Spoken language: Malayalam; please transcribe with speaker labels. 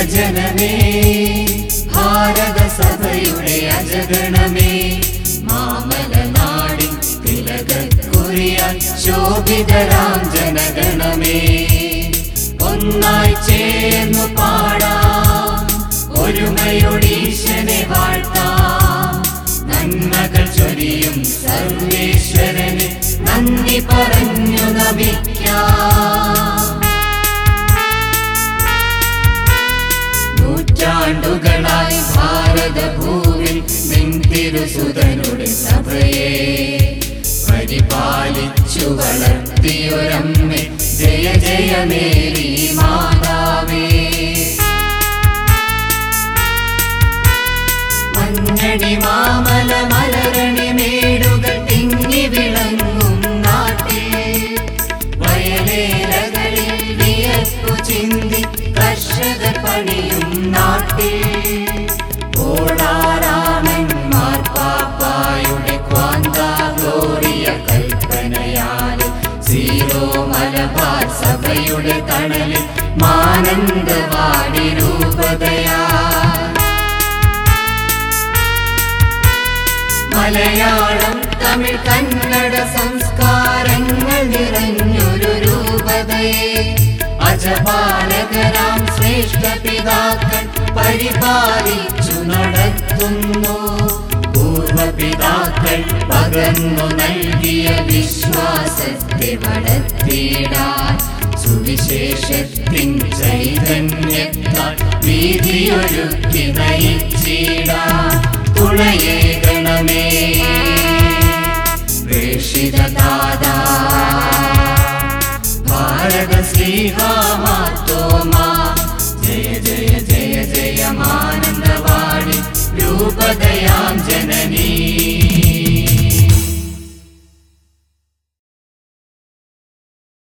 Speaker 1: പ്രിയജനമേ ഭാരത സഭയുടെ അജഗണമേ മാമലനാടിൻ തിലകുറിയാൻ ശോഭിതരാം ജനഗണമേ ഒന്നായി ചേർന്നു പാടാം ഒരുമയോടീശനെ വാഴ്ത്താം നന്മകൾ ചൊരിയും സർവേശ്വരന് നന്ദി പറഞ്ഞു നമിക്കാം നൂറ്റാണ്ടുകളായി ഭാരതഭൂവിൽ നിന്തിരുസുതനുടെ സഭയെ പരിപാലിച്ചു വളർത്തിയൊരമ്മേ ജയ ജയമേരി മാതാവേ മഞ്ഞണി മാമല മലരണി മേടുകൾ തിങ്ങി വിളങ്ങും നാട്ടിൽ വയലേലകളിൽ വിയർപ്പു ചിന്തി കർഷകർ പണിയും നാട്ടിൽ ഓളാറാമൻ മാർപ്പാപ്പായുടെ ക്വാന്താ ഗ്ലോറിയ കൽപ്പനയാൽ സീറോ മലബാർ സഭയുടെ തണലിൽ മാനന്ദവാടി രൂപതയാ മലയാളം തമിഴ് കന്നഡ സംസ്കാരങ്ങൾ നിറഞ്ഞൊരു രൂപതയെ അജപാലകരാം ശ്രേഷ്ഠ പിതാക്കൾ പരിപാലിച്ചു നടത്തുന്നു പൂർവപിതാക്കൾ പകർന്നു നൽകിയ വിശ്വാസത്തെ വളർത്തിയിടാൻ സുവിശേഷത്തിൻ ചൈതന്യത്താൽ വീതിയൊരുക്കി നയിച്ചിടാൻ തുണയേകണമേ പ്രേഷിതദാദാ ഭാരത ശ്രീഹാമാത്തോമാ ജയ ജയ ജയ ജയ മാനന്ദവാണി രൂപതയാം ജനനീ